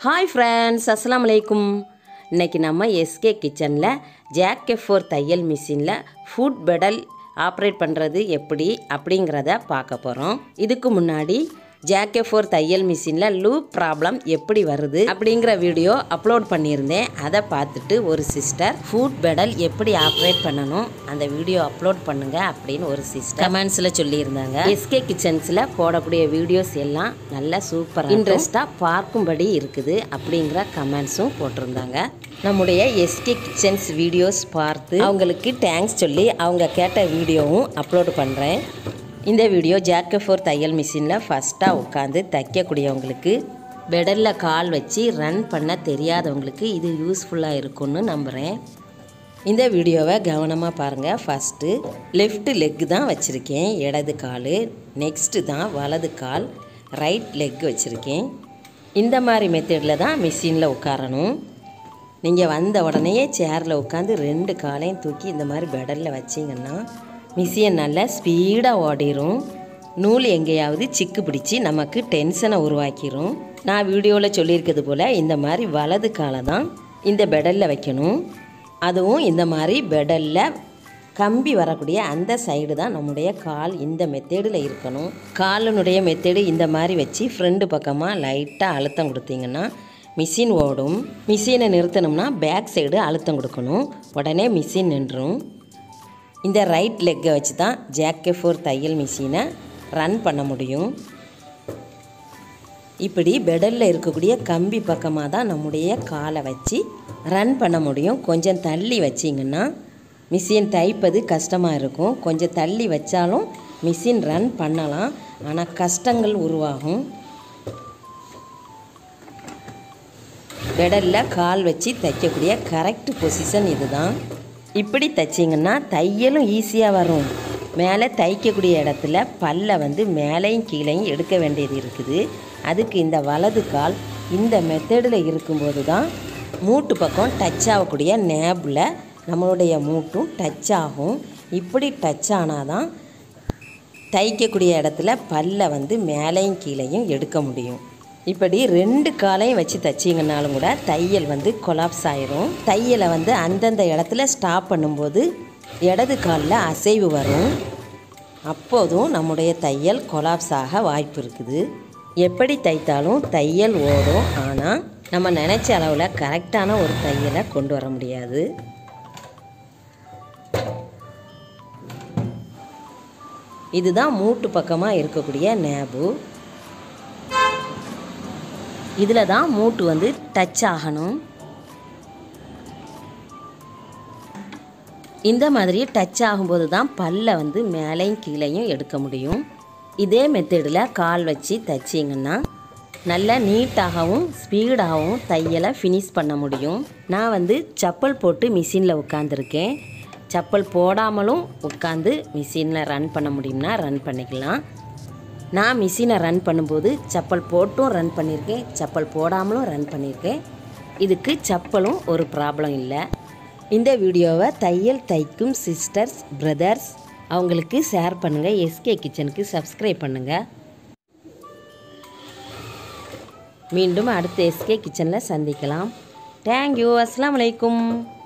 hi friends அஸ்ஸலாமு அலைக்கும் இன்னைக்கு நம்ம எஸ்கே கிச்சனில் ஜேக்கே ஃபோர் தையல் மிஷினில் ஃபுட் பெடல் ஆப்ரேட் பண்ணுறது எப்படி அப்படிங்கிறத பார்க்க போகிறோம் இதுக்கு முன்னாடி ஜேக்கே ஃபோர் தையல் மிஷினில் லூப் ப்ராப்ளம் எப்படி வருது அப்படிங்கிற வீடியோ அப்லோட் பண்ணியிருந்தேன் அதை பார்த்துட்டு ஒரு சிஸ்டர் ஃபுட் பெடல் எப்படி ஆப்ரேட் பண்ணணும் அந்த வீடியோ அப்லோட் பண்ணுங்க அப்படின்னு ஒரு சிஸ்டர் கமெண்ட்ஸில் சொல்லியிருந்தாங்க எஸ்கே கிச்சன்ஸில் போடக்கூடிய வீடியோஸ் எல்லாம் நல்லா சூப்பர் இன்ட்ரெஸ்டாக பார்க்கும்படி இருக்குது அப்படிங்கிற கமெண்ட்ஸும் போட்டிருந்தாங்க நம்முடைய எஸ்கே கிச்சன்ஸ் வீடியோஸ் பார்த்து அவங்களுக்கு தேங்க்ஸ் சொல்லி அவங்க கேட்ட வீடியோவும் அப்லோட் பண்ணுறேன் இந்த வீடியோ ஜாக்கே ஃபோர் தையல் மிஷினில் ஃபஸ்ட்டாக உட்காந்து தைக்கக்கூடியவங்களுக்கு பெடலில் கால் வச்சு ரன் பண்ண தெரியாதவங்களுக்கு இது யூஸ்ஃபுல்லாக இருக்கும்னு நம்புகிறேன் இந்த வீடியோவை கவனமாக பாருங்கள் ஃபஸ்ட்டு லெஃப்ட் லெக் தான் வச்சுருக்கேன் இடது கால் நெக்ஸ்ட்டு தான் வலது கால் ரைட் லெக் வச்சுருக்கேன் இந்த மாதிரி மெத்தடில் தான் மிஷினில் உட்காரணும் நீங்கள் வந்த உடனே சேரில் உட்காந்து ரெண்டு காலையும் தூக்கி இந்த மாதிரி பெடலில் வச்சிங்கன்னா மிஷின் நல்லா ஸ்பீடாக ஓடிரும் நூல் எங்கேயாவது சிக்கு பிடிச்சி நமக்கு டென்ஷனை உருவாக்கிரும் நான் வீடியோவில் சொல்லியிருக்கிறது போல் இந்த மாதிரி வலது காலை தான் இந்த பெடலில் வைக்கணும் அதுவும் இந்த மாதிரி பெடலில் கம்பி வரக்கூடிய அந்த சைடு தான் நம்முடைய கால் இந்த மெத்தேடில் இருக்கணும் காலினுடைய மெத்தேடு இந்த மாதிரி வச்சு ஃப்ரண்ட் பக்கமாக லைட்டாக அழுத்தம் கொடுத்தீங்கன்னா மிஷின் ஓடும் மிஷினை நிறுத்தணும்னா பேக் சைடு அழுத்தம் கொடுக்கணும் உடனே மிஷின் நின்றும் இந்த ரைட் லெக்கை வச்சு தான் ஜாக்கே ஃபோர் தையல் மிஷினை ரன் பண்ண முடியும் இப்படி பெடலில் இருக்கக்கூடிய கம்பி பக்கமாக தான் நம்முடைய காலை வச்சு ரன் பண்ண முடியும் கொஞ்சம் தள்ளி வச்சிங்கன்னா மிஷின் தைப்பது கஷ்டமாக இருக்கும் கொஞ்சம் தள்ளி வச்சாலும் மிஷின் ரன் பண்ணலாம் ஆனால் கஷ்டங்கள் உருவாகும் பெடலில் கால் வச்சு தைக்கக்கூடிய கரெக்ட் பொசிஷன் இதுதான் இப்படி தைச்சிங்கன்னா தையலும் ஈஸியாக வரும் மேலே தைக்கக்கூடிய இடத்துல பல்லை வந்து மேலேயும் கீழேயும் எடுக்க வேண்டியது இருக்குது அதுக்கு இந்த வலது கால் இந்த மெத்தடில் இருக்கும்போது தான் மூட்டு பக்கம் டச் ஆகக்கூடிய நேபில் நம்மளுடைய மூட்டும் டச் ஆகும் இப்படி டச் ஆனால் தான் தைக்கக்கூடிய இடத்துல பல்லை வந்து மேலேயும் கீழேயும் எடுக்க முடியும் இப்படி ரெண்டு காலையும் வச்சு தைச்சிங்கனாலும் கூட தையல் வந்து கொலாப்ஸ் ஆயிரும் தையலை வந்து அந்தந்த இடத்துல ஸ்டாப் பண்ணும்போது இடது காலில் அசைவு வரும் அப்போதும் நம்முடைய தையல் கொலாப்ஸ் ஆக வாய்ப்பு இருக்குது எப்படி தைத்தாலும் தையல் ஓடும் ஆனால் நம்ம நினச்ச அளவில் கரெக்டான ஒரு தையலை கொண்டு வர முடியாது இதுதான் மூட்டு பக்கமாக இருக்கக்கூடிய நேபு இதில் தான் மூட்டு வந்து டச் ஆகணும் இந்த மாதிரி டச் ஆகும்போது தான் பல்லை வந்து மேலேயும் கீழேயும் எடுக்க முடியும் இதே மெத்தடில் கால் வச்சு தைச்சிங்கன்னா நல்ல நீட்டாகவும் ஸ்பீடாகவும் தையலை ஃபினிஷ் பண்ண முடியும் நான் வந்து செப்பல் போட்டு மிஷினில் உட்காந்துருக்கேன் செப்பல் போடாமலும் உட்காந்து மிஷினில் ரன் பண்ண முடியும்னா ரன் பண்ணிக்கலாம் நான் மிஷினை ரன் பண்ணும்போது செப்பல் போட்டும் ரன் பண்ணியிருக்கேன் செப்பல் போடாமலும் ரன் பண்ணியிருக்கேன் இதுக்கு செப்பலும் ஒரு ப்ராப்ளம் இல்லை இந்த வீடியோவை தையல் தைக்கும் சிஸ்டர்ஸ் பிரதர்ஸ் அவங்களுக்கு ஷேர் பண்ணுங்கள் எஸ்கே கிச்சனுக்கு சப்ஸ்கிரைப் பண்ணுங்கள் மீண்டும் அடுத்த எஸ்கே கிச்சனில் சந்திக்கலாம் தேங்க்யூ அஸ்லாம் வலைக்கும்